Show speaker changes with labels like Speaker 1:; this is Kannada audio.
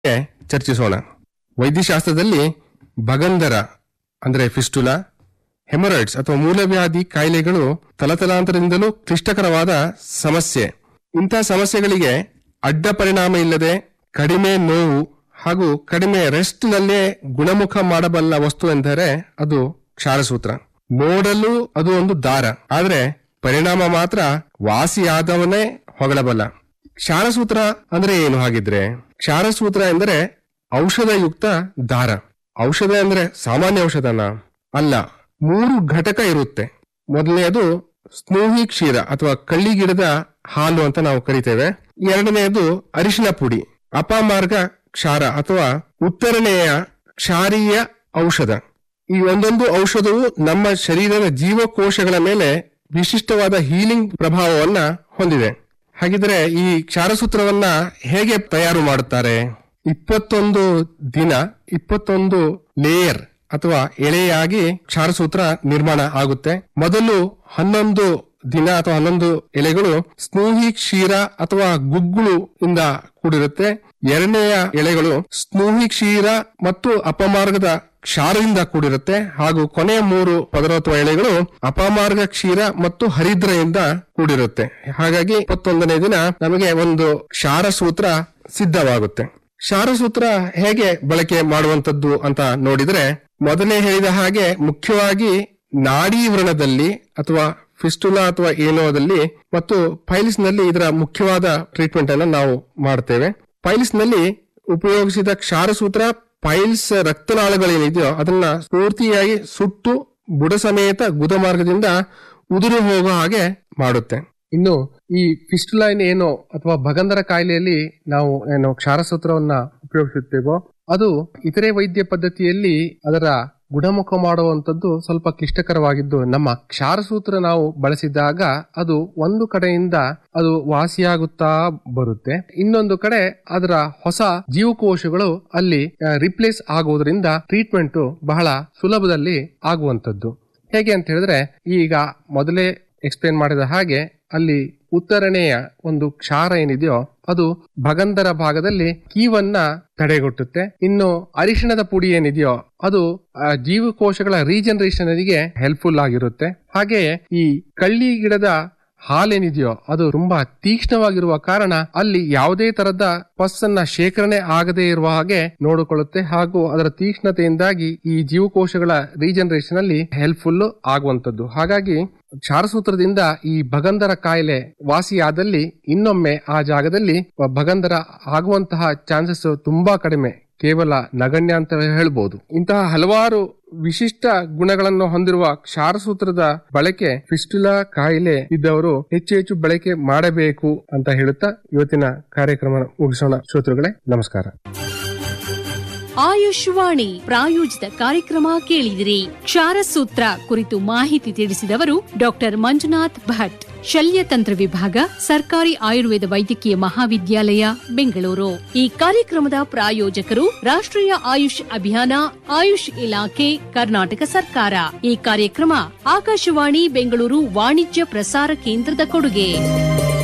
Speaker 1: ಚರ್ಚಿಸೋಣ ವೈದ್ಯಶಾಸ್ತ್ರದಲ್ಲಿ ಭಗಂಧರ ಅಂದ್ರೆ ಫಿಸ್ಟುಲಾ ಹೆಮರಾಯ್ಡ್ಸ್ ಅಥವಾ ಮೂಲವ್ಯಾಧಿ ಕಾಯಿಲೆಗಳು ತಲತಲಾಂತರದಿಂದಲೂ ಕ್ಲಿಷ್ಟಕರವಾದ ಸಮಸ್ಯೆ ಇಂಥ ಸಮಸ್ಯೆಗಳಿಗೆ ಅಡ್ಡ ಪರಿಣಾಮ ಇಲ್ಲದೆ ಕಡಿಮೆ ನೋವು ಹಾಗೂ ಕಡಿಮೆ ರೆಸ್ಟ್ ನಲ್ಲೇ ಗುಣಮುಖ ಮಾಡಬಲ್ಲ ವಸ್ತು ಎಂದರೆ ಅದು ಕ್ಷಾರಸೂತ್ರ ನೋಡಲು ಅದು ಒಂದು ದಾರ ಆದ್ರೆ ಪರಿಣಾಮ ಮಾತ್ರ ವಾಸಿಯಾದವನೇ ಹೊಗಳಬಲ್ಲ ಕ್ಷಾರಸೂತ್ರ ಅಂದ್ರೆ ಏನು ಹಾಗಿದ್ರೆ ಕ್ಷಾರಸೂತ್ರ ಎಂದರೆ ಔಷಧಯುಕ್ತ ದಾರ ಔಷಧ ಅಂದ್ರೆ ಸಾಮಾನ್ಯ ಔಷಧನ ಅಲ್ಲ ಮೂರು ಘಟಕ ಇರುತ್ತೆ ಮೊದಲನೆಯದು ಸ್ನೂಹಿ ಕ್ಷೀರ ಅಥವಾ ಕಳ್ಳಿ ಗಿಡದ ಹಾಲು ಅಂತ ನಾವು ಕರಿತೇವೆ ಎರಡನೆಯದು ಅರಿಶಿನ ಪುಡಿ ಅಪಮಾರ್ಗ ಕ್ಷಾರ ಅಥವಾ ಉತ್ತರಣೆಯ ಕ್ಷಾರೀಯ ಔಷಧ ಈ ಒಂದೊಂದು ಔಷಧವು ನಮ್ಮ ಶರೀರದ ಜೀವಕೋಶಗಳ ಮೇಲೆ ವಿಶಿಷ್ಟವಾದ ಹೀಲಿಂಗ್ ಪ್ರಭಾವವನ್ನ ಹೊಂದಿದೆ ಹಾಗಿದ್ರೆ ಈ ಕ್ಷಾರಸೂತ್ರವನ್ನ ಹೇಗೆ ತಯಾರು ಮಾಡುತ್ತಾರೆ ಇಪ್ಪತ್ತೊಂದು ದಿನ ಇಪ್ಪತ್ತೊಂದು ಲೇಯರ್ ಅಥವಾ ಎಳೆಯಾಗಿ ಕ್ಷಾರಸೂತ್ರ ನಿರ್ಮಾಣ ಆಗುತ್ತೆ ಮೊದಲು ಹನ್ನೊಂದು ದಿನ ಅಥವಾ ಹನ್ನೊಂದು ಎಲೆಗಳು ಸ್ನೂಹಿ ಕ್ಷೀರ ಅಥವಾ ಗುಗ್ಗುಳು ಇಂದ ಕೂಡಿರುತ್ತೆ ಎರಡನೆಯ ಎಲೆಗಳು ಸ್ನೂಹಿ ಕ್ಷೀರ ಮತ್ತು ಅಪಮಾರ್ಗದ ಕ್ಷಾರದಿಂದ ಕೂಡಿರುತ್ತೆ ಹಾಗೂ ಕೊನೆಯ ಮೂರು ಪದರ ಅಥವಾ ಎಲೆಗಳು ಅಪಮಾರ್ಗ ಕ್ಷೀರ ಮತ್ತು ಹರಿದ್ರೆಯಿಂದ ಕೂಡಿರುತ್ತೆ ಹಾಗಾಗಿ ಇಪ್ಪತ್ತೊಂದನೇ ದಿನ ನಮಗೆ ಒಂದು ಕ್ಷಾರ ಸೂತ್ರ ಸಿದ್ಧವಾಗುತ್ತೆ ಕ್ಷಾರಸೂತ್ರ ಹೇಗೆ ಬಳಕೆ ಮಾಡುವಂತದ್ದು ಅಂತ ನೋಡಿದ್ರೆ ಮೊದಲೇ ಹೇಳಿದ ಹಾಗೆ ಮುಖ್ಯವಾಗಿ ನಾಡಿ ವ್ರಣದಲ್ಲಿ ಅಥವಾ ಫಿಸ್ಟುಲಾ ಅಥವಾ ಏನೋದಲ್ಲಿ ಮತ್ತು ಪೈಲ್ಸ್ ನಲ್ಲಿ ಇದರ ಮುಖ್ಯವಾದ ಟ್ರೀಟ್ಮೆಂಟ್ ಅನ್ನು ನಾವು ಮಾಡ್ತೇವೆ ಪೈಲ್ಸ್ ನಲ್ಲಿ ಉಪಯೋಗಿಸಿದ ಕ್ಷಾರಸೂತ್ರ ಪೈಲ್ಸ್ ರಕ್ತನಾಳಗಳೇನಿದೆಯೋ ಅದನ್ನ ಪೂರ್ತಿಯಾಗಿ ಸುಟ್ಟು ಬುಡ ಸಮೇತ ಗುದಮಾರ್ಗದಿಂದ ಉದುರು ಹೋಗೋ ಹಾಗೆ ಮಾಡುತ್ತೆ ಇನ್ನು ಈ ಫಿಸ್ಟುಲೈನ್ ಏನೋ ಅಥವಾ ಭಗಂಧರ ಕಾಯಿಲೆಯಲ್ಲಿ ನಾವು ಏನು ಕ್ಷಾರಸೂತ್ರವನ್ನ ಉಪಯೋಗಿಸುತ್ತೇವೋ ಅದು ಇತರೆ ವೈದ್ಯ ಪದ್ಧತಿಯಲ್ಲಿ ಅದರ ಗುಣಮುಖ ಮಾಡುವಂತದ್ದು ಸ್ವಲ್ಪ ಕ್ಲಿಷ್ಟಕರವಾಗಿದ್ದು ನಮ್ಮ ಕ್ಷಾರಸೂತ್ರ ನಾವು ಬಳಸಿದಾಗ ಅದು ಒಂದು ಕಡೆಯಿಂದ ಅದು ವಾಸಿಯಾಗುತ್ತಾ ಬರುತ್ತೆ ಇನ್ನೊಂದು ಕಡೆ ಅದರ ಹೊಸ ಜೀವಕೋಶಗಳು ಅಲ್ಲಿ ರಿಪ್ಲೇಸ್ ಆಗುವುದರಿಂದ ಟ್ರೀಟ್ಮೆಂಟ್ ಬಹಳ ಸುಲಭದಲ್ಲಿ ಆಗುವಂತದ್ದು ಹೇಗೆ ಅಂತ ಹೇಳಿದ್ರೆ ಈಗ ಮೊದಲೇ ಎಕ್ಸ್ಪ್ಲೇನ್ ಮಾಡಿದ ಹಾಗೆ ಅಲ್ಲಿ ಉತ್ತರಣೆಯ ಒಂದು ಕ್ಷಾರ ಏನಿದೆಯೋ ಅದು ಭಗಂಧರ ಭಾಗದಲ್ಲಿ ಕೀವನ್ನ ತಡೆಗಟ್ಟುತ್ತೆ ಇನ್ನು ಅರಿಶಿಣದ ಪುಡಿ ಏನಿದೆಯೋ ಅದು ಆ, ಜೀವಕೋಶಗಳ ರೀಜನರೇಷನ್ ಗೆ ಹೆಲ್ಪ್ಫುಲ್ ಆಗಿರುತ್ತೆ ಹಾಗೆಯೇ ಈ ಕಳ್ಳಿ ಗಿಡದ ಹಾಲೇನಿದೆಯೋ ಅದು ತುಂಬಾ ತೀಕ್ಷ್ಣವಾಗಿರುವ ಕಾರಣ ಅಲ್ಲಿ ಯಾವುದೇ ತರದ ಪಸ್ಸನ್ನ ಶೇಖರಣೆ ಆಗದೇ ಇರುವ ಹಾಗೆ ನೋಡಿಕೊಳ್ಳುತ್ತೆ ಹಾಗೂ ಅದರ ತೀಕ್ಷ್ಣತೆಯಿಂದಾಗಿ ಈ ಜೀವಕೋಶಗಳ ರೀಜನರೇಷನ್ ಅಲ್ಲಿ ಹೆಲ್ಪ್ಫುಲ್ ಆಗುವಂತದ್ದು ಹಾಗಾಗಿ ಕ್ಷಾರಸೂತ್ರದಿಂದ ಈ ಭಗಂಧರ ಕಾಯಿಲೆ ವಾಸಿಯಾದಲ್ಲಿ ಇನ್ನೊಮ್ಮೆ ಆ ಜಾಗದಲ್ಲಿ ಭಗಂಧರ ಆಗುವಂತಹ ಚಾನ್ಸಸ್ ತುಂಬಾ ಕಡಿಮೆ ಕೇವಲ ನಗಣ್ಯ ಅಂತ ಹೇಳ್ಬೋದು ಇಂತಹ ಹಲವಾರು ವಿಶಿಷ್ಟ ಗುಣಗಳನ್ನು ಹೊಂದಿರುವ ಕ್ಷಾರಸೂತ್ರದ ಬಳಕೆ ಫಿಸ್ಟುಲಾ ಕಾಯಿಲೆ ಇದ್ದವರು ಹೆಚ್ಚು ಹೆಚ್ಚು ಬಳಕೆ ಮಾಡಬೇಕು ಅಂತ ಹೇಳುತ್ತಾ ಇವತ್ತಿನ ಕಾರ್ಯಕ್ರಮ ಮುಗಿಸೋಣ ಶ್ರೋತೃಗಳೇ ನಮಸ್ಕಾರ
Speaker 2: ಆಯುಷ್ವಾಣಿ ಪ್ರಾಯೋಜಿತ ಕಾರ್ಯಕ್ರಮ ಕೇಳಿದಿರಿ ಕ್ಷಾರಸೂತ್ರ ಕುರಿತು ಮಾಹಿತಿ ತಿಳಿಸಿದವರು ಡಾಕ್ಟರ್ ಮಂಜುನಾಥ್ ಭಟ್ ಶಲ್ಯತಂತ್ರ ವಿಭಾಗ ಸರ್ಕಾರಿ ಆಯುರ್ವೇದ ವೈದ್ಯಕೀಯ ಮಹಾವಿದ್ಯಾಲಯ ಬೆಂಗಳೂರು ಈ ಕಾರ್ಯಕ್ರಮದ ಪ್ರಾಯೋಜಕರು ರಾಷ್ಟ್ರೀಯ ಆಯುಷ್ ಅಭಿಯಾನ ಆಯುಷ್ ಇಲಾಖೆ ಕರ್ನಾಟಕ ಸರ್ಕಾರ ಈ ಕಾರ್ಯಕ್ರಮ ಆಕಾಶವಾಣಿ ಬೆಂಗಳೂರು ವಾಣಿಜ್ಯ ಪ್ರಸಾರ ಕೇಂದ್ರದ ಕೊಡುಗೆ